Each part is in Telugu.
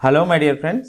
హలో మై డియర్ ఫ్రెండ్స్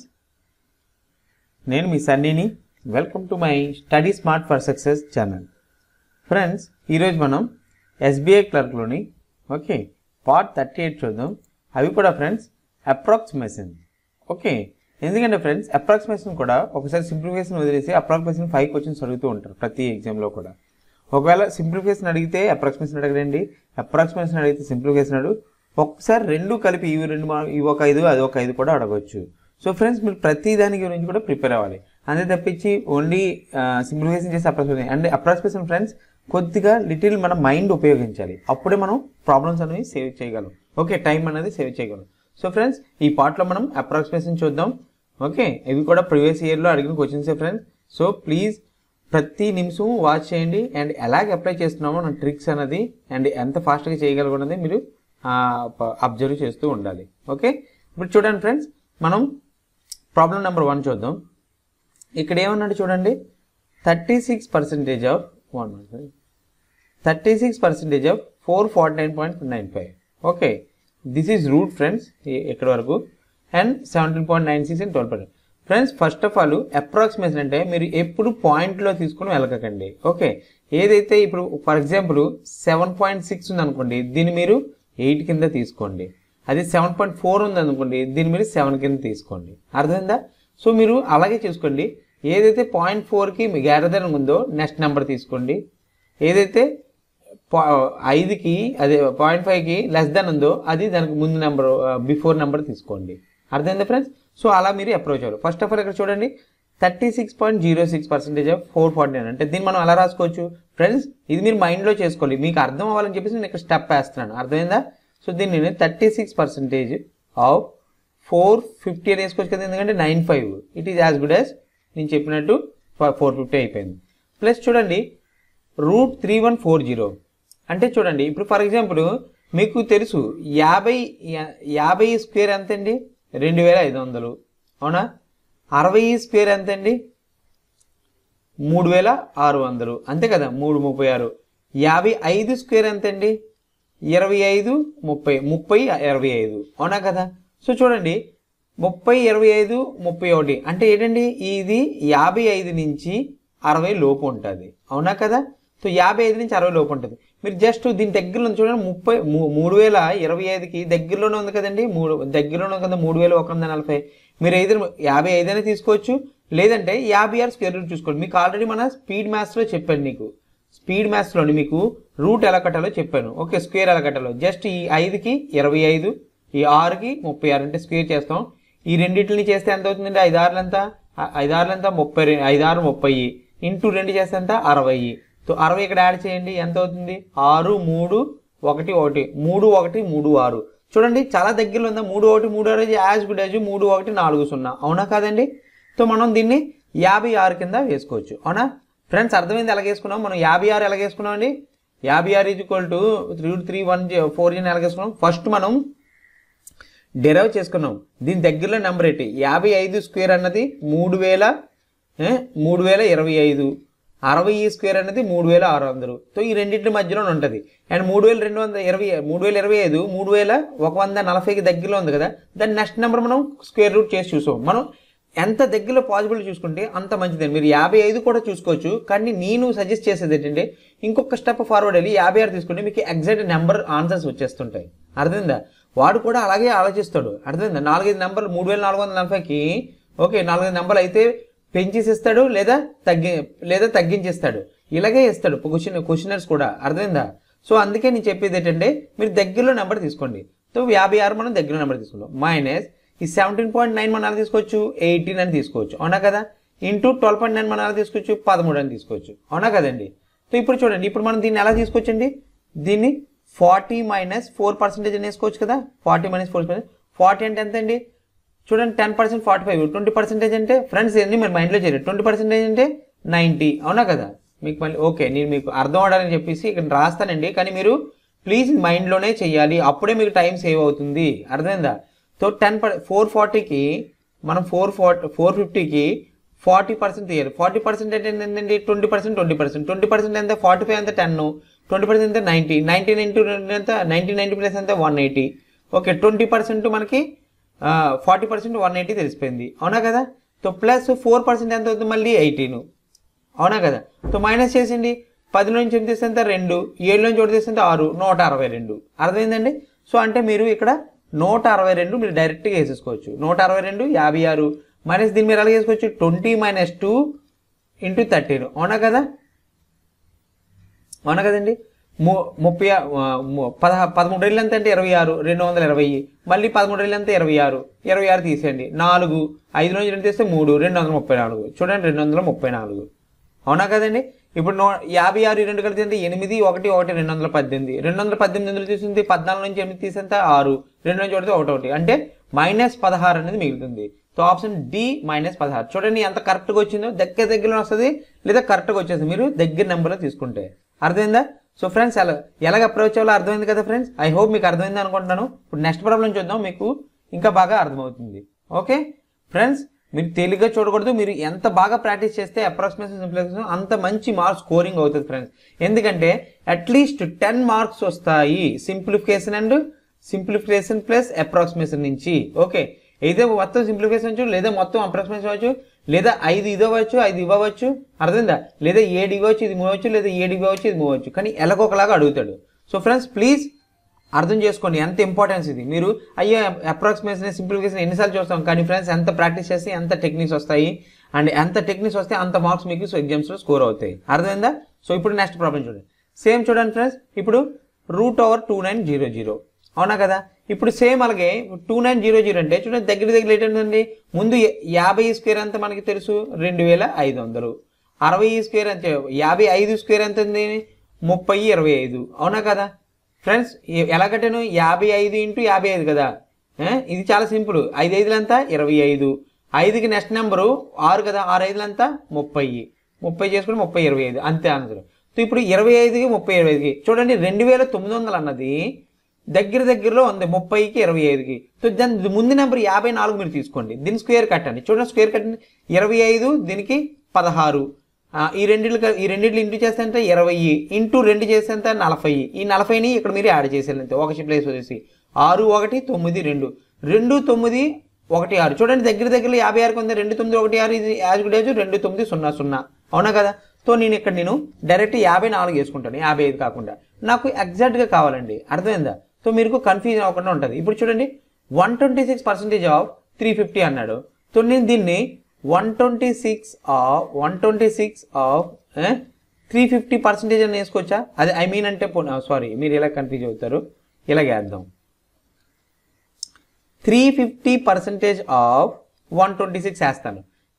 నేను మీ సన్నీని welcome to my study smart for success channel friends ఈరోజు మనం ఎస్బీఐ క్లర్క్లోని ఓకే పార్ట్ థర్టీ ఎయిట్ చూద్దాం అవి కూడా ఫ్రెండ్స్ అప్రాక్సిమేషన్ ఓకే ఎందుకంటే ఫ్రెండ్స్ అప్రాక్సిమేషన్ కూడా ఒకసారి సింప్లిఫికేషన్ వదిలేసి అప్రాక్సిమేషన్ ఫైవ్ క్వశ్చన్స్ అడుగుతూ ఉంటారు ప్రతి ఎగ్జామ్లో కూడా ఒకవేళ సింప్లిఫికేషన్ అడిగితే అప్రాక్సిమేషన్ అడగండి అప్రాక్సిమేషన్ అడిగితే సింప్లిఫికేషన్ అడుగు ఒక్కసారి రెండు కలిపి ఇవి రెండు మా- ఇవి ఒక ఐదు అది ఒక ఐదు కూడా అడగవచ్చు సో ఫ్రెండ్స్ మీరు ప్రతి దాని గురించి కూడా ప్రిపేర్ అవ్వాలి అంతే తప్పించి ఓన్లీ సింప్లిఫికేషన్ చేసి అప్రాక్సిమేషన్ అండ్ అప్రాక్సిమేషన్ ఫ్రెండ్స్ కొద్దిగా లిటిల్ మన మైండ్ ఉపయోగించాలి అప్పుడే మనం ప్రాబ్లమ్స్ అనేవి సేవ్ చేయగలం ఓకే టైం అనేది సేవ్ చేయగలం సో ఫ్రెండ్స్ ఈ పార్ట్లో మనం అప్రాక్సిమేషన్ చూద్దాం ఓకే ఇవి కూడా ప్రీవియస్ ఇయర్లో అడిగిన క్వశ్చన్స్ ఫ్రెండ్స్ సో ప్లీజ్ ప్రతి నిమిషం వాచ్ చేయండి అండ్ ఎలాగ అప్లై చేస్తున్నామో నా ట్రిక్స్ అనేది అండ్ ఎంత ఫాస్ట్గా చేయగలగన్నది మీరు అబ్జర్వ్ చేస్తూ ఉండాలి ఓకే ఇప్పుడు చూడండి ఫ్రెండ్స్ మనం ప్రాబ్లం నెంబర్ వన్ చూద్దాం ఇక్కడ ఏమన్నాడు చూడండి thirty six percentage of one thirty six percentage of four forty nine point nine five okay this is root friends ఇక్కడ వరకు and seventeen point nine six and twelve percent friends first of all approximation అంటే మీరు ఎప్పుడు పాయింట్లో తీసుకుని వెళ్ళకండి ఓకే ఏదైతే ఇప్పుడు for example seven point six ఉంది అనుకోండి దీన్ని మీరు ఎయిట్ కింద తీసుకోండి అది సెవెన్ పాయింట్ ఫోర్ ఉంది అనుకోండి దీన్ని మీరు సెవెన్ కింద తీసుకోండి అర్థమైందా సో మీరు అలాగే చూసుకోండి ఏదైతే పాయింట్ ఫోర్కి గ్యారదర్ ఉందో నెక్స్ట్ నెంబర్ తీసుకోండి ఏదైతే పా- ఐదుకి అదే పాయింట్ ఫైవ్కి లెస్ దెన్ ఉందో అది దానికి ముందు నెంబర్ బిఫోర్ నెంబర్ తీసుకోండి అర్థమైందా ఫ్రెండ్స్ సో అలా మీరు అప్రోచ్ అవ్వాలి ఫస్ట్ ఆఫ్ ఆల్ ఇక్కడ చూడండి thirty six point zero six percentage of four forty nine అంటే దీన్ని మనం ఎలా రాసుకోవచ్చు ఫ్రెండ్స్ ఇది మీరు మైండ్లో చేసుకోవాలి మీకు అర్థం అవ్వాలని చెప్పేసి నేను ఇక్కడ స్టెప్ వేస్తున్నాను అర్థమైందా సో దీన్ని నేను thirty six percentage of four fifty అని వేసుకోవచ్చు కదా ఎందుకంటే nine five it is as good as నేను చెప్పినట్టు ఫోర్ ఫిఫ్టీ అయిపోయింది ప్లస్ చూడండి root three one four zero అంటే చూడండి ఇప్పుడు ఫర్ ఎగ్జాంపుల్ మీకు తెలుసు యాభై యా- యాభై స్క్వేర్ ఎంత అండి రెండు వేల ఐదు వందలు అవునా అరవై స్క్వేర్ ఎంత అండి మూడు వేల ఆరు వందలు అంతే కదా మూడు ముప్పై ఆరు యాభై ఐదు స్క్వేర్ ఎంత అండి ఇరవై ఐదు ముప్పై ముప్పై ఇరవై ఐదు అవునా కదా సో చూడండి ముప్పై ఇరవై ఐదు ముప్పై ఒకటి అంటే ఏంటండి ఇది యాభై ఐదు నుంచి అరవై లోపు ఉంటుంది అవునా కదా సో యాభై ఐదు నుంచి అరవై లోపు ఉంటుంది మీరు జస్ట్ దీని దగ్గరలో ఉంది చూడండి ముప్పై మూ- మూడు వేల ఇరవై ఐదుకి దగ్గరలోనే ఉంది కదండి మూడు దగ్గరలోనే ఉంది కదా మూడు వేల ఒక వంద నలభై మీరు ఐదు యాభై ఐదు అయినా తీసుకోవచ్చు లేదంటే యాభై ఆరు స్క్వేర్ రూట్ చూసుకోండి మీకు ఆల్రెడీ మన స్పీడ్ మ్యాథ్స్లో చెప్పాను నీకు స్పీడ్ మ్యాథ్స్లోని మీకు రూట్ ఎలా కట్టాలో చెప్పాను ఓకే స్క్వేర్ ఎలా కట్టాలో జస్ట్ ఈ ఐదుకి ఇరవై ఐదు ఈ ఆరుకి ముప్పై ఆరు అంటే స్క్వేర్ చేస్తాం ఈ రెండింటిని చేస్తే ఎంత అవుతుందండి ఐదు ఆరులు ఎంత ఆ- ఐదు ఆరులు ఎంత ముప్పై రెండు ఐదు ఆరు ముప్పై ఇంటూ రెండు చేస్తే ఎంత అరవై సో అరవై ఇక్కడ యాడ్ చేయండి ఎంత అవుతుంది ఆరు మూడు ఒకటి ఒకటి మూడు ఒకటి మూడు ఆరు చూడండి చాలా దగ్గరలో ఉందా మూడు ఒకటి మూడు ఆరు యాజ్ గుడ్ యాజ్ మూడు ఒకటి నాలుగు సున్నా అవునా కాదండి సో మనం దీన్ని యాభై ఆరు కింద వేసుకోవచ్చు అవునా ఫ్రెండ్స్ అర్థమైంది ఎలా వేసుకున్నాం మనం యాభై ఆరు ఎలా వేసుకున్నాం అండి యాభై ఆరు is equal to three three one four జీని ఎలా వేసుకున్నాం ఫస్ట్ మనం డెరైవ్ చేసుకున్నాం దీని దగ్గరలో నెంబర్ ఏంటి యాభై ఐదు స్క్వేర్ అన్నది మూడు వేల ఏ, మూడు వేల ఇరవై ఐదు అరవై స్క్వేర్ అనేది మూడు వేల ఆరు వందలు సో ఈ రెండింటి మధ్యలో ఉంటుంది అండ్ మూడు వేల రెండు వందల ఇరవై మూడు వేల ఇరవై ఐదు మూడు వేల ఒక వంద నలభైకి దగ్గరలో ఉంది కదా దాని నెక్స్ట్ నెంబర్ మనం స్క్వేర్ రూట్ చేసి చూసాం మనం ఎంత దగ్గరలో పాసిబుల్ చూసుకుంటే అంత మంచిదండి మీరు యాభై ఐదు కూడా చూసుకోవచ్చు కానీ నేను సజెస్ట్ చేసేది ఏంటంటే ఇంకొక స్టెప్ ఫార్వర్డ్ వెళ్ళి యాభై ఆరు తీసుకుంటే మీకు ఎగ్జాక్ట్ నెంబర్ ఆన్సర్స్ వచ్చేస్తుంటాయి అర్థమైందా వాడు కూడా అలాగే ఆలోచిస్తాడు అర్థమైందా నాలుగైదు నెంబర్లు మూడు వేల నాలుగు వందల నలభైకి ఓకే నాలుగైదు నెంబర్లు అయితే పెంచేసి ఇస్తాడు లేదా తగ్గి లేదా తగ్గించేస్తాడు ఇలాగే ఇస్తాడు క్వశ్చన్ క్వశ్చనర్స్ కూడా అర్థమైందా సో అందుకే నేను చెప్పేది ఏంటంటే మీరు దగ్గరలో నెంబర్ తీసుకోండి సో యాభై ఆరు మనం దగ్గర నెంబర్ తీసుకుంటాం మైనస్ ఈ సెవెంటీన్ పాయింట్ నైన్ మనం ఎలా తీసుకోవచ్చు ఎయిటీన్ అని తీసుకోవచ్చు అవునా కదా ఇంటూ ట్వెల్వ్ పాయింట్ నైన్ మనం ఎలా తీసుకోవచ్చు పదమూడు అని తీసుకోవచ్చు అవునా కదండి సో ఇప్పుడు చూడండి ఇప్పుడు మనం దీన్ని ఎలా తీసుకోవచ్చండి దీన్ని ఫార్టీ మైనస్ ఫోర్ పర్సెంటేజ్ అని వేసుకోవచ్చు కదా ఫార్టీ మైనస్ ఫోర్ ఫార్టీ అంటే ఎంత అండి చూడండి ten percent forty five twenty percentage అంటే ఫ్రెండ్స్ ఎన్ని మీరు మైండ్లో చేయాలి ట్వంటీ పర్సెంటేజ్ అంటే నైంటీ అవునా కదా మీకు మళ్ళీ ఓకే నేను మీకు అర్థం అవడాలని చెప్పేసి ఇక్కడ రాస్తానండి కానీ మీరు ప్లీజ్ మైండ్లోనే చేయాలి అప్పుడే మీకు టైం సేవ్ అవుతుంది అర్థమైందా సో టెన్ పర్ ఫోర్ ఫార్టీకి మనం ఫోర్ ఫార్టీ ఫోర్ ఫిఫ్టీకి ఫార్టీ పర్సెంట్ తీయాలి ఫార్టీ పర్సెంట్ అంటే ఏంటంటే twenty percent twenty percent twenty percent ఎంత ఫార్టీ ఫైవ్ ఎంత టెన్ ట్వంటీ పర్సెంట్ ఎంత నైంటీ నైంటీ ఇంటూ ఎంత నైంటీ నైంటీ ప్లస్ ఎంత one eighty okay twenty percent మనకి ఫార్టీ పర్సెంట్ వన్ ఎయిటీ తెలిసిపోయింది అవునా కదా సో ప్లస్ ఫోర్ పర్సెంట్ ఎంత అవుతుంది మళ్ళీ ఎయిటీన్ అవునా కదా సో మైనస్ చేసిండి పది నుంచి ఎంత తీస్తే ఎంత రెండు ఏడు నుంచి ఒకటి తీస్తే ఎంత ఆరు నూట అరవై రెండు అర్థమైందండి సో అంటే మీరు ఇక్కడ నూట అరవై రెండు మీరు డైరెక్ట్గా వేసేసుకోవచ్చు నూట అరవై రెండు యాభై ఆరు మైనస్ దీన్ని మీరు ఎలా చేసుకోవచ్చు twenty minus two into thirteen అవునా కదా అవునా కదండి ము ముప్పై ఆ, ము- పదహా పదమూడు ఏళ్ళు ఎంత అంటే ఇరవై ఆరు రెండు వందల ఇరవై మళ్ళీ పదమూడు ఏళ్ళు ఎంత ఇరవై ఆరు ఇరవై ఆరు తీసేయండి నాలుగు ఐదు నుంచి రెండు తీస్తే మూడు రెండు వందల ముప్పై నాలుగు చూడండి రెండు వందల ముప్పై నాలుగు అవునా కదండి ఇప్పుడు నో యాభై ఆరు ఈ రెండు కలిసి అంటే ఎనిమిది ఒకటి ఒకటి రెండు వందల పద్దెనిమిది రెండు వందల పద్దెనిమిది ఎందులో తీసింది పద్నాలుగు నుంచి ఎనిమిది తీసేంత ఆరు రెండు నుంచి ఒకటి ఒకటి ఒకటి అంటే మైనస్ పదహారు అనేది మిగులుతుంది సో ఆప్షన్ డి మైనస్ పదహారు చూడండి ఎంత కరెక్ట్గా వచ్చిందో దగ్గర దగ్గరలో వస్తుంది లేదా కరెక్ట్గా వచ్చేస్తుంది మీరు దగ్గర నెంబర్లో తీసుకుంటే అర్థమైందా సో ఫ్రెండ్స్ ఎలా ఎలాగ అప్రోచ్ అవ్వాలో అర్థమైంది కదా ఫ్రెండ్స్ ఐ హోప్ మీకు అర్థమైంది అనుకుంటున్నాను ఇప్పుడు నెక్స్ట్ ప్రాబ్లం చూద్దాం మీకు ఇంకా బాగా అర్థమవుతుంది ఓకే ఫ్రెండ్స్ మీరు తేలిగ్గా చూడకూడదు మీరు ఎంత బాగా ప్రాక్టీస్ చేస్తే అప్రాక్సిమేషన్ సింప్లిఫికేషన్ అంత మంచి మార్క్స్ స్కోరింగ్ అవుతుంది ఫ్రెండ్స్ ఎందుకంటే అట్లీస్ట్ టెన్ మార్క్స్ వస్తాయి simplification and simplification plus approximation నుంచి ఓకే అయితే మొత్తం సింప్లిఫికేషన్ అవచ్చు లేదా మొత్తం అప్రాక్సిమేషన్ అవ్వచ్చు లేదా ఐదు ఇది అవ్వచ్చు ఐదు ఇవ్వచ్చు అర్థమైందా లేదా ఏడు ఇవ్వచ్చు ఇది మూవచ్చు లేదా ఏడు ఇవ్వచ్చు ఇది మూవచ్చు కానీ ఎలాగొకలాగా అడుగుతాడు సో ఫ్రెండ్స్ ప్లీజ్ అర్థం చేసుకోండి ఎంత ఇంపార్టెన్స్ ఇది మీరు అయ్యో అప్రాక్సిమేషన్ సింప్లిఫికేషన్ ఎన్నిసార్లు చూస్తాం కానీ ఫ్రెండ్స్ ఎంత ప్రాక్టీస్ చేస్తే ఎంత టెక్నిక్స్ వస్తాయి అండ్ ఎంత టెక్నిక్స్ వస్తే అంత మార్క్స్ మీకు సో ఎగ్జామ్స్లో స్కోర్ అవుతాయి అర్థమైందా సో ఇప్పుడు నెక్స్ట్ ప్రాబ్లం చూడండి సేమ్ చూడండి ఫ్రెండ్స్ ఇప్పుడు root over two nine zero zero అవునా కదా ఇప్పుడు సేమ్ అలాగే టూ నైన్ జీరో జీరో అంటే చూడండి దగ్గర దగ్గర ఏంటండి ముందు యా- యాభై స్క్వేర్ ఎంత మనకి తెలుసు రెండు వేల ఐదు వందలు అరవై స్క్వేర్ అంటే యాభై ఐదు స్క్వేర్ ఎంత ఉంది ముప్పై ఇరవై ఐదు అవునా కదా ఫ్రెండ్స్ ఎ- ఎలా కట్టాను యాభై ఐదు ఇంటూ యాభై ఐదు కదా ఏ? ఇది చాలా సింపుల్ ఐదు ఐదులు ఎంత ఇరవై ఐదు ఐదుకి నెక్స్ట్ నెంబరు ఆరు కదా ఆరు ఐదులు ఎంత ముప్పై ముప్పై చేసుకుని ముప్పై ఇరవై ఐదు అంతే ఆన్సర్ సో ఇప్పుడు ఇరవై ఐదుకి ముప్పై ఇరవై ఐదుకి చూడండి రెండు వేల తొమ్మిది వందలు అన్నది దగ్గర దగ్గరలో ఉంది ముప్పైకి ఇరవై ఐదుకి సో దాని ముందు నెంబర్ యాభై నాలుగు మీరు తీసుకోండి దీని స్క్వేర్ కట్టండి చూడండి స్క్వేర్ కట్టండి ఇరవై ఐదు దీనికి పదహారు ఆ, ఈ రెండిట్లు క- ఈ రెండిట్లు ఇంటూ చేస్తే అంటే ఇరవై ఇంటూ రెండు చేస్తే ఎంత నలభై ఈ నలభైని ఇక్కడ మీరు యాడ్ చేసేయాలి అంతే ఒక ప్లేస్ వచ్చేసి ఆరు ఒకటి తొమ్మిది రెండు రెండు తొమ్మిది ఒకటి ఆరు చూడండి దగ్గర దగ్గర యాభై ఆరుకి ఉంది రెండు తొమ్మిది ఒకటి ఆరు ఇది యాజ్ గుడ్ యాజ్ రెండు తొమ్మిది సున్నా సున్నా అవునా కదా సో నేను ఇక్కడ నేను డైరెక్ట్ యాభై నాలుగు వేసుకుంటాను యాభై ఐదు కాకుండా నాకు ఎగ్జాక్ట్గా కావాలండి అర్థమైందా సో మీకు కన్ఫ్యూజన్ అవ్వకుండా ఉంటుంది ఇప్పుడు చూడండి one twenty six percentage of three fifty అన్నాడు సో నేను దీన్ని one twenty six of one twenty six of three fifty percentage అని వేసుకోవచ్చా అదే ఐ మీన్ అంటే సారీ మీరు ఇలా కన్ఫ్యూజ్ అవుతారు ఇలాగే వేద్దాం three fifty percentage of one twenty six వేస్తాను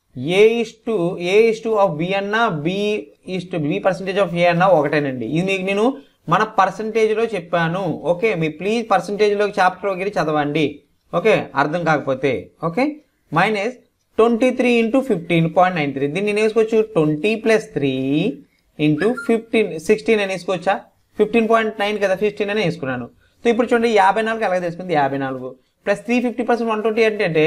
A is to A is to of B అన్న B is to B percentage of A అన్న ఒకటేనండి ఇది మీకు నేను మన పర్సంటేజ్లో చెప్పాను ఓకే మీ ప్లీజ్ పర్సంటేజ్లో చాప్టర్ వగేరి చదవండి ఓకే అర్థం కాకపోతే okay minus twenty three into fifteen point nine three దీన్ని నేను వేసుకోవచ్చు twenty plus three into fifteen sixteen అని వేసుకోవచ్చా ఫిఫ్టీన్ పాయింట్ నైన్ కదా ఫిఫ్టీన్ అని వేసుకున్నాను సో ఇప్పుడు చూడండి యాభై నాలుగు ఎలాగ తెలుసుకుంది యాభై నాలుగు plus three fifty percent one twenty అంటే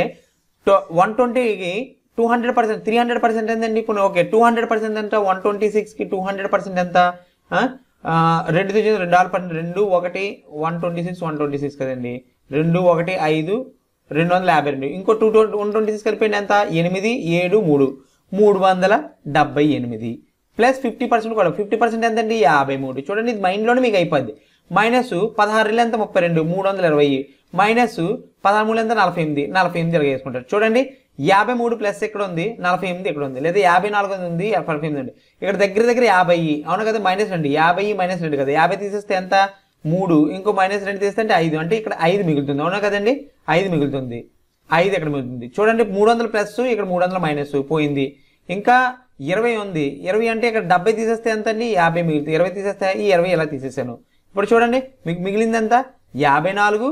వన్ ట్వంటీకి two hundred percent three hundred percent ఎంతండి ఇప్పుడు ఓకే టూ హండ్రెడ్ పర్సెంట్ ఎంత వన్ ట్వంటీ సిక్స్కి టూ హండ్రెడ్ పర్సెంట్ ఎంత ఆ? ఆ, రెండు తీసి రెండు ఆరు పన్నెండు రెండు ఒకటి one twenty six one twenty six కదండి రెండు ఒకటి ఐదు రెండు వందల యాభై రెండు ఇంకో టూ వన్ ట్వంటీ సిక్స్ కలిపండి ఎంత ఎనిమిది ఏడు మూడు మూడు వందల డెబ్బై ఎనిమిది ప్లస్ ఫిఫ్టీ పర్సెంట్ కూడా ఫిఫ్టీ పర్సెంట్ ఎంతండి యాభై మూడు చూడండి ఇది మైండ్లోనే మీకు అయిపోద్ది మైనస్ పదహారు వేలు ఎంత ముప్పై రెండు మూడు వందల ఇరవై మైనస్ పదహారు మూడు ఎంత నలభై ఎనిమిది నలభై ఎనిమిది ఇరవై వేసుకుంటారు చూడండి యాభై మూడు ప్లస్ ఇక్కడ ఉంది నలభై ఎనిమిది ఇక్కడ ఉంది లేదా యాభై నాలుగు ఉంది నలభై ఎనిమిది ఉంది ఇక్కడ దగ్గర దగ్గర యాభై అవును కదా మైనస్ రెండు యాభై మైనస్ రెండు కదా యాభై తీసేస్తే ఎంత మూడు ఇంకో మైనస్ రెండు తీస్తే అంటే ఐదు అంటే ఇక్కడ ఐదు మిగులుతుంది అవునా కదండి ఐదు మిగులుతుంది ఐదు ఇక్కడ మిగులుతుంది చూడండి మూడు వందల ప్లస్ ఇక్కడ మూడు వందల మైనస్ పోయింది ఇంకా ఇరవై ఉంది ఇరవై అంటే ఇక్కడ డెబ్బై తీసేస్తే ఎంత అండి యాభై మిగులుతుంది ఇరవై తీసేస్తే ఈ ఇరవై ఇలా తీసేసాను ఇప్పుడు చూడండి మీకు మిగిలింది ఎంత యాభై నాలుగు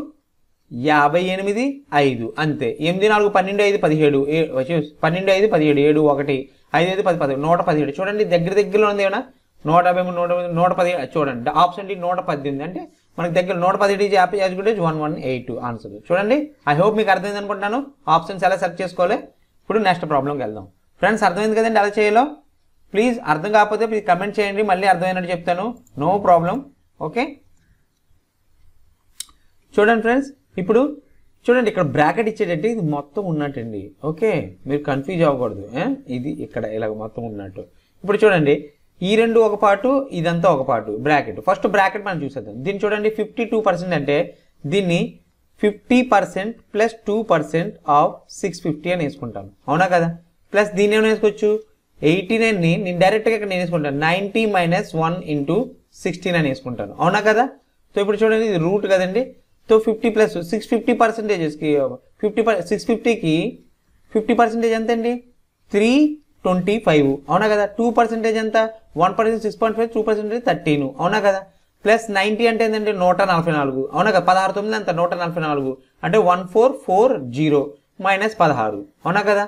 యాభై ఎనిమిది ఐదు అంతే ఎనిమిది నాలుగు పన్నెండు ఐదు పదిహేడు ఏ- వచ్చి పన్నెండు ఐదు పదిహేడు ఏడు ఒకటి ఐదు ఐదు పది పది నూట పదిహేడు చూడండి దగ్గర దగ్గరలో ఉంది ఏమన్నా నూట యాభై మూడు నూట ఎనిమిది, నూట పది చూడండి ఆప్షన్ డి నూట పద్దెనిమిది అంటే మనకి దగ్గర నూట పదిహేడు యాభై as one one eight answer చూడండి ఐ హోప్ మీకు అర్థమైంది అనుకుంటున్నాను ఆప్షన్స్ ఎలా సెలెక్ట్ చేసుకోవాలి ఇప్పుడు నెక్స్ట్ ప్రాబ్లంకి వెళ్దాం ఫ్రెండ్స్ అర్థమైంది కదండి ఎలా చేయాలో ప్లీజ్ అర్థం కాకపోతే ప్లీజ్ కమెంట్ చేయండి మళ్ళీ అర్థమైనట్టు చెప్తాను నో ప్రాబ్లం ఓకే చూడండి ఫ్రెండ్స్ ఇప్పుడు చూడండి ఇక్కడ బ్రాకెట్ ఇచ్చేటట్టు ఇది మొత్తం ఉన్నట్టండి ఓకే మీరు కన్ఫ్యూజ్ అవ్వకూడదు ఏ? ఇది ఇక్కడ ఇలాగ మొత్తం ఉన్నట్టు ఇప్పుడు చూడండి ఈ రెండు ఒక పాటు ఇదంతా ఒక పాటు బ్రాకెట్ ఫస్ట్ బ్రాకెట్ మనం చూసేద్దాం దీన్ని చూడండి ఫిఫ్టీ టూ పర్సెంట్ అంటే దీన్ని fifty percent plus two percent of six fifty అని వేసుకుంటాను అవునా కదా ప్లస్ దీన్ని ఏమైనా వేసుకోవచ్చు ఎయిటీ నైన్ని నేను డైరెక్ట్గా ఇక్కడ నేను వేసుకుంటాను ninety minus one into sixteen అని వేసుకుంటాను అవునా కదా సో ఇప్పుడు చూడండి ఇది రూట్ కదండి so fifty plus six fifty పర్సెంటేజెస్కి ఫిఫ్టీ సిక్స్ ఫిఫ్టీకి ఫిఫ్టీ పర్సెంటేజ్ ఎంత అండి త్రీ ట్వంటీ ఫైవ్ అవునా కదా టూ పర్సెంటేజ్ ఎంత one percent six point five two percentage thirteen అవునా కదా ప్లస్ నైంటీ అంటే ఏంటంటే నూట నలభై నాలుగు అవునా కదా పదహారు తొమ్మిది అంత నూట నలభై నాలుగు అంటే one four four zero minus పదహారు అవునా కదా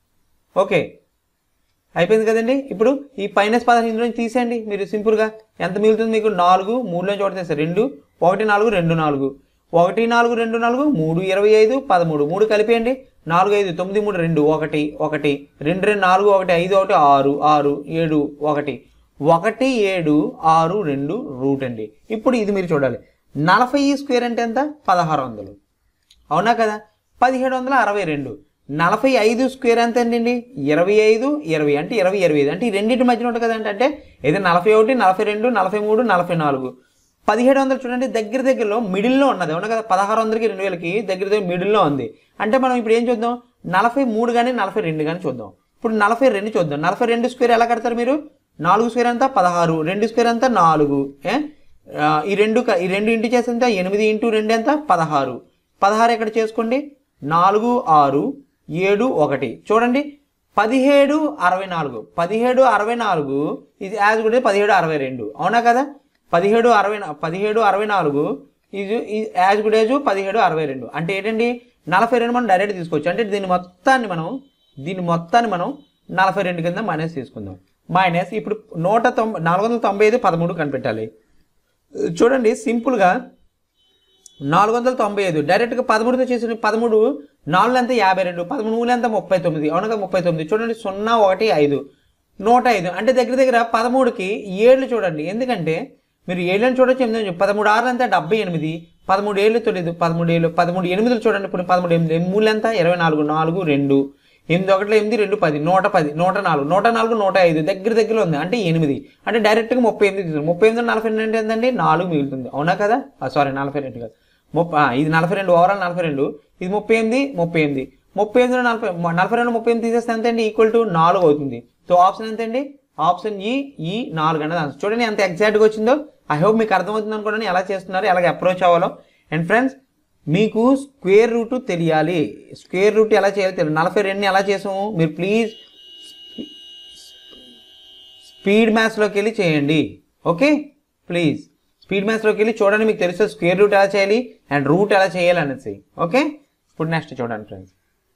ఓకే అయిపోయింది కదండి ఇప్పుడు ఈ మైనస్ పదహారు ఇందులో నుంచి తీసేయండి మీరు సింపుల్గా ఎంత మిగులుతుంది మీకు నాలుగు మూడులోంచి ఒకటి తీస్తారు రెండు ఒకటి నాలుగు రెండు నాలుగు ఒకటి నాలుగు రెండు నాలుగు మూడు ఇరవై ఐదు పదమూడు మూడు కలిపేయండి నాలుగు ఐదు తొమ్మిది మూడు రెండు ఒకటి ఒకటి రెండు రెండు నాలుగు ఒకటి ఐదు ఒకటి ఆరు ఆరు ఏడు ఒకటి ఒకటి ఏడు ఆరు రెండు రూట్ అండి ఇప్పుడు ఇది మీరు చూడాలి నలభై స్క్వేర్ అంటే ఎంత పదహారు వందలు అవునా కదా పదిహేడు వందల అరవై రెండు నలభై ఐదు స్క్వేర్ ఎంత అండి ఇరవై ఐదు ఇరవై అంటే ఇరవై ఇరవై ఐదు అంటే ఈ రెండింటి మధ్యన ఉంటుంది కదండి అంటే ఇది నలభై ఒకటి నలభై రెండు నలభై మూడు నలభై నాలుగు పదిహేడు వందలు చూడండి దగ్గర దగ్గరలో మిడిల్లో ఉన్నది అవునా కదా పదహారు వందలకి రెండు వేలకి దగ్గర దగ్గర మిడిల్లో ఉంది అంటే మనం ఇప్పుడు ఏం చూద్దాం నలభై మూడు కానీ నలభై రెండు కానీ చూద్దాం ఇప్పుడు నలభై రెండు చూద్దాం నలభై రెండు స్క్వేర్ ఎలా కడతారు మీరు నాలుగు స్క్వేర్ అంతా పదహారు రెండు స్క్వేర్ అంతా నాలుగు ఏ ఆ, ఈ రెండు క- ఈ రెండు ఇంటూ చేస్తే ఎంత ఎనిమిది ఇంటూ రెండు ఎంత పదహారు పదహారు ఎక్కడ చేసుకోండి నాలుగు ఆరు ఏడు ఒకటి చూడండి పదిహేడు అరవై నాలుగు పదిహేడు అరవై నాలుగు ఇది యాజ్ కూడా పదిహేడు అరవై రెండు అవునా కదా పదిహేడు అరవై నా- పదిహేడు అరవై నాలుగు ఇది యాజ్ గుడ్ యాజ్ పదిహేడు అరవై రెండు అంటే ఏంటండి నలభై రెండు మనం డైరెక్ట్ తీసుకోవచ్చు అంటే దీని మొత్తాన్ని మనం దీని మొత్తాన్ని మనం నలభై రెండు కింద మైనస్ తీసుకుందాం మైనస్ ఇప్పుడు నూట తొంభై నాలుగు వందల తొంభై ఐదు పదమూడు కనిపెట్టాలి చూడండి సింపుల్గా నాలుగు వందల తొంభై ఐదు డైరెక్ట్గా పదమూడుతో చేసిన పదమూడు నాలుగు ఎంత యాభై రెండు పదమూడు మూడు ఎంత ముప్పై తొమ్మిది అవునగా ముప్పై తొమ్మిది చూడండి సున్నా ఒకటి ఐదు నూట ఐదు అంటే దగ్గర దగ్గర పదమూడుకి ఏళ్ళు చూడండి ఎందుకంటే మీరు ఏళ్ళని చూడొచ్చు ఎనిమిది అని పదమూడు ఆరు ఎంత డెబ్బై ఎనిమిది పదమూడు ఏళ్ళు తొమ్మిది పదమూడు ఏళ్ళు పదమూడు ఎనిమిదిలు చూడండి ఇప్పుడు పదమూడు ఎనిమిది ఎనిమిది మూడు ఎంత ఇరవై నాలుగు నాలుగు రెండు ఎనిమిది ఒకటి ఎనిమిది రెండు పది నూట పది నూట నాలుగు నూట నాలుగు నూట ఐదు దగ్గర దగ్గర ఉంది అంటే ఎనిమిది అంటే డైరెక్ట్గా ముప్పై ఎనిమిది తీసుకుంది ముప్పై ఎనిమిది నలభై రెండు ఎంతండి నాలుగు మిగులుతుంది అవునా కదా సారీ నలభై రెండు కాదు ముప్పై ఆ, ఇది నలభై రెండు ఓవరాల్ నలభై రెండు ఇది ముప్పై ఎనిమిది ముప్పై ఎనిమిది ముప్పై ఎనిమిది నలభై నలభై రెండు ముప్పై ఎనిమిది తీసేస్తే ఎంత అండి ఈక్వల్ టు నాలుగు అవుతుంది సో ఆప్షన్ ఎంత అండి ఆప్షన్ ఈ ఈ నాలుగు అనేది ఆన్సర్ చూడండి ఎంత ఎగ్జాక్ట్గా వచ్చిందో ఐ హోప్ మీకు అర్థమవుతుంది అనుకోండి ఎలా చేస్తున్నారు ఎలాగ అప్రోచ్ అవ్వాలో అండ్ ఫ్రెండ్స్ మీకు స్క్వేర్ రూట్ తెలియాలి స్క్వేర్ రూట్ ఎలా చేయాలో తెలియదు నలభై రెండు ఎలా చేసాము మీరు ప్లీజ్ స్పీడ్ మ్యాథ్స్లోకి వెళ్ళి చేయండి ఓకే ప్లీజ్ స్పీడ్ మ్యాథ్స్లోకి వెళ్ళి చూడండి మీకు తెలుసు స్క్వేర్ రూట్ ఎలా చేయాలి అండ్ రూట్ ఎలా చేయాలి అనేసి ఓకే ఇప్పుడు నెక్స్ట్ చూడండి ఫ్రెండ్స్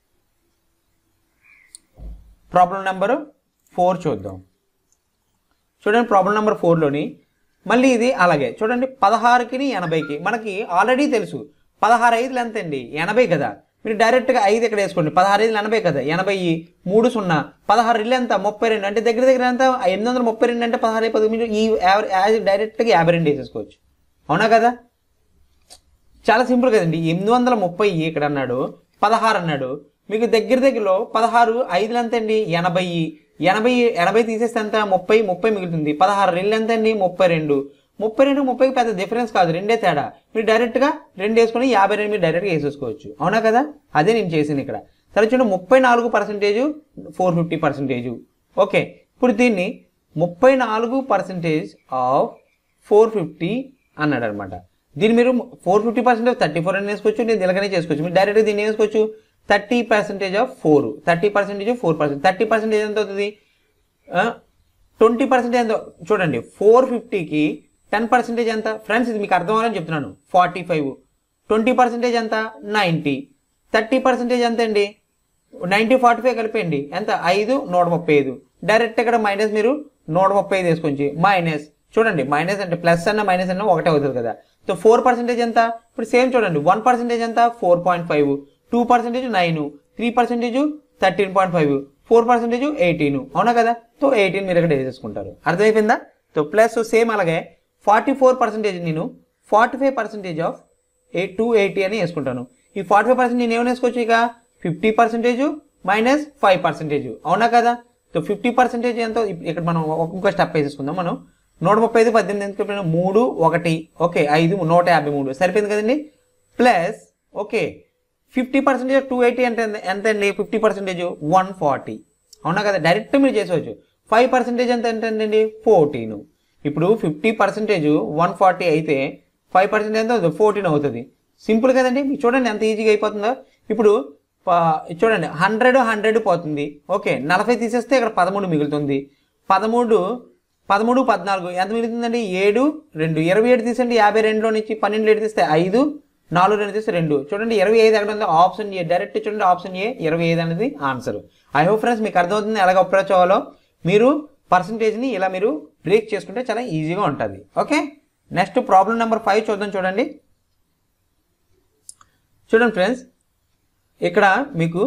ప్రాబ్లం నెంబర్ ఫోర్ చూద్దాం చూడండి ప్రాబ్లం నెంబర్ ఫోర్లోని మళ్ళీ ఇది అలాగే చూడండి పదహారుకి ఎనభైకి మనకి ఆల్రెడీ తెలుసు పదహారు ఐదులు ఎంత అండి ఎనభై కదా మీరు డైరెక్ట్గా ఐదు ఇక్కడ వేసుకోండి పదహారు ఐదులు ఎనభై కదా ఎనభై మూడు సున్నా పదహారు ఇల్లు ఎంత ముప్పై రెండు అంటే దగ్గర దగ్గర ఎంత ఎనిమిది వందల ముప్పై రెండు అంటే పదహారు పదకొండు ఈ యావరేజ్ డైరెక్ట్గా యాభై రెండు వేసేసుకోవచ్చు అవునా కదా చాలా సింపుల్ కదండి ఎనిమిది వందల ముప్పై ఇక్కడ అన్నాడు పదహారు అన్నాడు మీకు దగ్గర దగ్గరలో పదహారు ఐదులు ఎంత అండి ఎనభై ఎనభై ఎనభై తీసేస్తే ఎంత ముప్పై ముప్పై మిగులుతుంది పదహారు రెండు ఎంత అండి ముప్పై రెండు ముప్పై రెండు ముప్పైకి పెద్ద డిఫరెన్స్ కాదు రెండే తేడా మీరు డైరెక్ట్గా రెండు వేసుకొని యాభై రెండు మీరు డైరెక్ట్గా వేసేసుకోవచ్చు అవునా కదా అదే నేను చేసింది ఇక్కడ సరే చూడండి ముప్పై నాలుగు percentage four fifty percentage okay ఇప్పుడు దీన్ని ముప్పై నాలుగు పర్సెంటేజ్ ఆఫ్ ఫోర్ ఫిఫ్టీ అన్నాడు అనమాట దీన్ని మీరు four fifty percentage thirty four అని వేసుకోవచ్చు నేను ఇలాగనే చేసుకోవచ్చు మీరు డైరెక్ట్గా దీన్ని ఏం వేసుకోవచ్చు thirty percentage of four thirty percentage four percent thirty percentage ఎంత అవుతుంది ట్వంటీ పర్సెంటేజ్ ఎంత చూడండి ఫోర్ ఫిఫ్టీకి టెన్ పర్సెంటేజ్ ఎంత ఫ్రెండ్స్ ఇది మీకు అర్థం అవ్వాలని చెప్తున్నాను ఫార్టీ ఫైవ్ ట్వంటీ పర్సెంటేజ్ ఎంత నైంటీ థర్టీ పర్సెంటేజ్ ఎంత అండి నైంటీ ఫార్టీ ఫైవ్ కలిపేయండి ఎంత ఐదు నూట ముప్పై ఐదు డైరెక్ట్ ఇక్కడ మైనస్ మీరు నూట ముప్పై ఐదు వేసుకొని మైనస్ చూడండి మైనస్ అంటే ప్లస్ అన్న మైనస్ అన్న ఒకటే అవుతుంది కదా సో ఫోర్ పర్సెంటేజ్ ఎంత ఇప్పుడు సేమ్ చూడండి వన్ పర్సెంటేజ్ ఎంత four point five two percentage nine three percentage thirteen point five four percentage eighteen అవునా కదా సో ఎయిటీన్ మీరు ఇక్కడ వేసేసుకుంటారు అర్థమైపోయిందా సో ప్లస్ సేమ్ అలాగే ఫార్టీ ఫోర్ పర్సెంటేజ్ నేను forty five percentage of eight two eighty అని వేసుకుంటాను ఈ ఫార్టీ ఫైవ్ పర్సెంట్ నేను ఏమైనా వేసుకోవచ్చు ఇక fifty percentage minus five percentage అవునా కదా సో ఫిఫ్టీ పర్సెంటేజ్ ఎంతో ఇప్- ఇక్కడ మనం ఒక్కొక్క స్టెప్ వేసేసుకుందాం మనం నూట ముప్పై ఐదు పద్దెనిమిది ఎంత చెప్పిన మూడు ఒకటి ఓకే ఐదు నూట యాభై మూడు సరిపోయింది కదండి plus okay fifty percentage two eighty అంటే ఎంత- ఎంత అండి ఫిఫ్టీ పర్సెంటేజ్ వన్ ఫార్టీ అవునా కదా డైరెక్ట్ మీరు చేసేవచ్చు ఫైవ్ పర్సెంటేజ్ ఎంత ఎంతండి ఫోర్టీన్ ఇప్పుడు ఫిఫ్టీ పర్సెంటేజ్ వన్ ఫార్టీ అయితే ఫైవ్ పర్సెంట్ ఎంత అవుతుంది ఫోర్టీన్ అవుతుంది సింపుల్ కదండి మీరు చూడండి ఎంత ఈజీగా అయిపోతుందో ఇప్పుడు ప- చూడండి హండ్రెడ్ హండ్రెడ్ పోతుంది ఓకే నలభై తీసేస్తే ఇక్కడ పదమూడు మిగులుతుంది పదమూడు పదమూడు పద్నాలుగు ఎంత మిగులుతుందండి ఏడు రెండు ఇరవై ఏడు తీసండి యాభై రెండులో నుంచి పన్నెండు ఏడు తీస్తే ఐదు నాలుగు రెండు తీస్తే రెండు చూడండి ఇరవై ఐదు ఎక్కడ ఉంది ఆప్షన్ ఏ డైరెక్ట్ చూడండి ఆప్షన్ ఏ ఇరవై ఐదు అనేది ఆన్సర్ ఐ హోప్ ఫ్రెండ్స్ మీకు అర్థమవుతుంది ఎలాగ అప్రోచ్ అవ్వాలో మీరు పర్సంటేజ్ని ఇలా మీరు బ్రేక్ చేసుకుంటే చాలా ఈజీగా ఉంటుంది okay next problem number five చూద్దాం చూడండి చూడండి ఫ్రెండ్స్ ఇక్కడ మీకు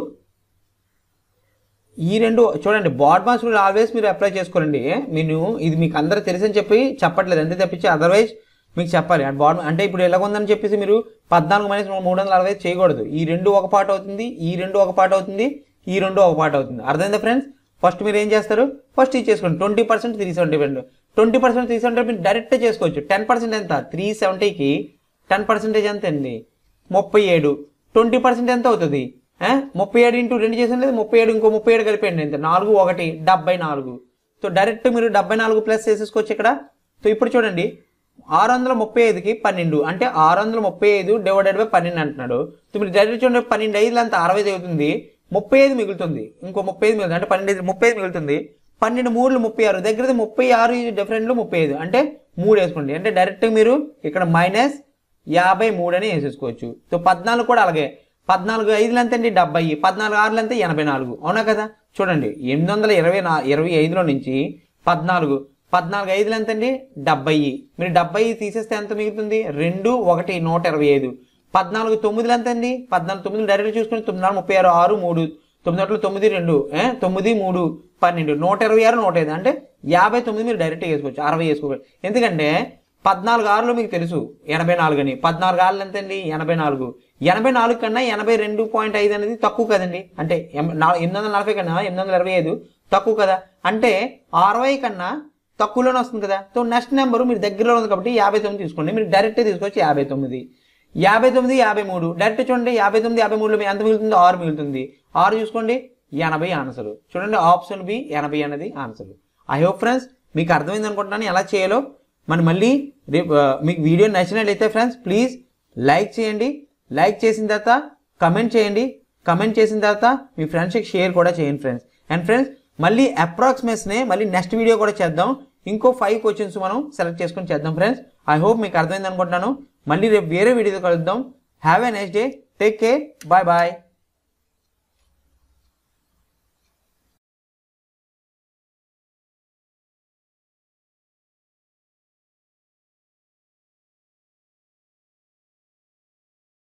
ఈ రెండు చూడండి బాడ్ మాస్ రూల్ ఆల్వేస్ మీరు అప్లై చేసుకోరండి నేను ఇది మీకు అందరూ తెలుసని చెప్పి చెప్పట్లేదు అంతే తప్పించి అదర్వైజ్ మీకు చెప్పాలి అండ్ బాడ్ అంటే ఇప్పుడు ఎలా ఉందని చెప్పేసి మీరు పద్నాలుగు మైనస్ మూడు వందల అరవై ఐదు చేయకూడదు ఈ రెండు ఒక పాట అవుతుంది ఈ రెండు ఒక పాట అవుతుంది ఈ రెండు ఒక పాట అవుతుంది అర్థమైందా ఫ్రెండ్స్ ఫస్ట్ మీరు ఏం చేస్తారు ఫస్ట్ ఇది చేసుకోండి ట్వంటీ పర్సెంట్ త్రీ సెవెంటీ రెండు ట్వంటీ పర్సెంట్ త్రీ సెవెంటీ మీరు డైరెక్ట్ చేసుకోవచ్చు టెన్ పర్సెంట్ ఎంత త్రీ సెవెంటీకి టెన్ పర్సెంటేజ్ ఎంత అండి ముప్పై ఏడు ట్వంటీ పర్సెంట్ ఎంత అవుతుంది ఆ? ముప్పై ఏడు ఇంటూ రెండు చేసిన లేదు ముప్పై ఏడు ఇంకో ముప్పై ఏడు కలిపేయండి ఎంత నాలుగు ఒకటి డెబ్బై నాలుగు సో డైరెక్ట్ మీరు డెబ్బై నాలుగు ప్లస్ చేసేసుకోవచ్చు ఇక్కడ సో ఇప్పుడు చూడండి ఆరు వందల ముప్పై ఐదుకి పన్నెండు అంటే ఆరు వందల ముప్పై ఐదు డివైడెడ్ బై పన్నెండు అంటున్నాడు సో మీరు డైరెక్ట్ చూడండి పన్నెండు ఐదులు అంత అరవై ఐదు అవుతుంది ముప్పై ఐదు మిగులుతుంది ఇంకో ముప్పై ఐదు మిగులుతుంది అంటే పన్నెండు ఐదు ముప్పై ఐదు మిగులుతుంది పన్నెండు మూడులు ముప్పై ఆరు దగ్గర ముప్పై ఆరు డిఫరెంట్లు ముప్పై ఐదు అంటే మూడు వేసుకోండి అంటే డైరెక్ట్ మీరు ఇక్కడ మైనస్ యాభై మూడు అని వేసేసుకోవచ్చు సో పద్నాలుగు కూడా అలాగే పద్నాలుగు ఐదులు ఎంత అండి డెబ్బై పద్నాలుగు ఆరులు ఎంత ఎనభై నాలుగు అవునా కదా చూడండి ఎనిమిది వందల ఇరవై నా ఇరవై ఐదులో నుంచి పద్నాలుగు పద్నాలుగు ఐదులు ఎంత అండి డెబ్బై మీరు డెబ్బై తీసేస్తే ఎంత మిగులుతుంది రెండు ఒకటి నూట ఇరవై ఐదు పద్నాలుగు తొమ్మిదిలు ఎంత అండి పద్నాలుగు తొమ్మిది డైరెక్ట్ చూసుకుని తొమ్మిది నాలుగు ముప్పై ఆరు ఆరు మూడు తొమ్మిది ఒకటి తొమ్మిది రెండు ఏ? తొమ్మిది మూడు పన్నెండు నూట ఇరవై ఆరు నూట ఐదు అంటే యాభై తొమ్మిది మీరు డైరెక్ట్ వేసుకోవచ్చు అరవై వేసుకోవచ్చు ఎందుకంటే పద్నాలుగు ఆరులో మీకు తెలుసు ఎనభై నాలుగు అని పద్నాలుగు ఆరులు ఎంత అండి ఎనభై నాలుగు ఎనభై నాలుగు కన్నా ఎనభై రెండు పాయింట్ ఐదు అనేది తక్కువ కదండి అంటే ఎం- నా- ఎనిమిది వందల నలభై కన్నా ఎనిమిది వందల ఇరవై ఐదు తక్కువ కదా అంటే అరవై కన్నా తక్కువలోనే వస్తుంది కదా సో నెక్స్ట్ నెంబర్ మీరు దగ్గరలో ఉంది కాబట్టి యాభై తొమ్మిది తీసుకోండి మీరు డైరెక్ట్ తీసుకొచ్చి యాభై తొమ్మిది యాభై తొమ్మిది యాభై మూడు డైరెక్ట్ చూడండి యాభై తొమ్మిది యాభై మూడులో ఎంత మిగులుతుంది ఆరు మిగులుతుంది ఆరు చూసుకోండి ఎనభై ఆన్సర్ చూడండి ఆప్షన్ బి ఎనభై అనేది ఆన్సర్ ఐ హోప్ ఫ్రెండ్స్ మీకు అర్థమైంది అనుకుంటున్నాను ఎలా చేయాలో మనం మళ్ళీ రేపు ఆ, మీకు వీడియో నచ్చినట్లయితే ఫ్రెండ్స్ ప్లీజ్ లైక్ చేయండి లైక్ చేసిన తర్వాత కమెంట్ చేయండి కమెంట్ చేసిన తర్వాత మీ ఫ్రెండ్స్కి షేర్ కూడా చేయండి ఫ్రెండ్స్ అండ్ ఫ్రెండ్స్ మళ్ళీ అప్రాక్సిమేట్స్నే మళ్ళీ నెక్స్ట్ వీడియో కూడా చేద్దాం ఇంకో ఫైవ్ క్వశ్చన్స్ మనం సెలెక్ట్ చేసుకొని చేద్దాం ఫ్రెండ్స్ ఐ హోప్ మీకు అర్థమైంది అనుకుంటున్నాను మళ్ళీ రేపు వేరే వీడియోతో కలుద్దాం have a next day take care bye bye